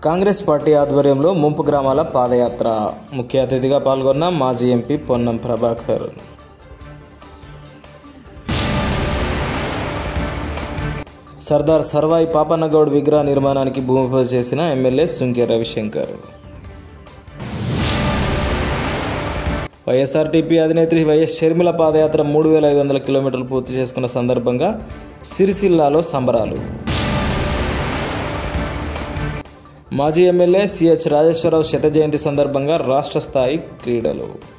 Congress party ఆధ్వర్యంలో ముంపు గ్రామాల పాదయాత్ర ముఖ్య అతిథిగా పాల్గొన్న మాజీ ఎంపీ పొన్నం ప్రభాకర్ సర్దార్ సర్వాయి పాపన్నగౌడ్ విగ్రహ నిర్మాణానికి భూమి పూజ చేసిన ఎమ్మెల్యే సుంకె రవిశంకర్ వైఎస్ఆర్టీపీ అధినేత్రి వైఎస్ షర్మిల పాదయాత్ర మూడు వేల ఐదు వందల కిలోమీటర్లు పూర్తి చేసుకున్న సందర్భంగా సిరిసిల్లాలో సంబరాలు మాజీ ఎమ్మెల్యే సిహెచ్ రాజేశ్వరరావు శత జయంతి సందర్భంగా రాష్ట్ర స్థాయి క్రీడలు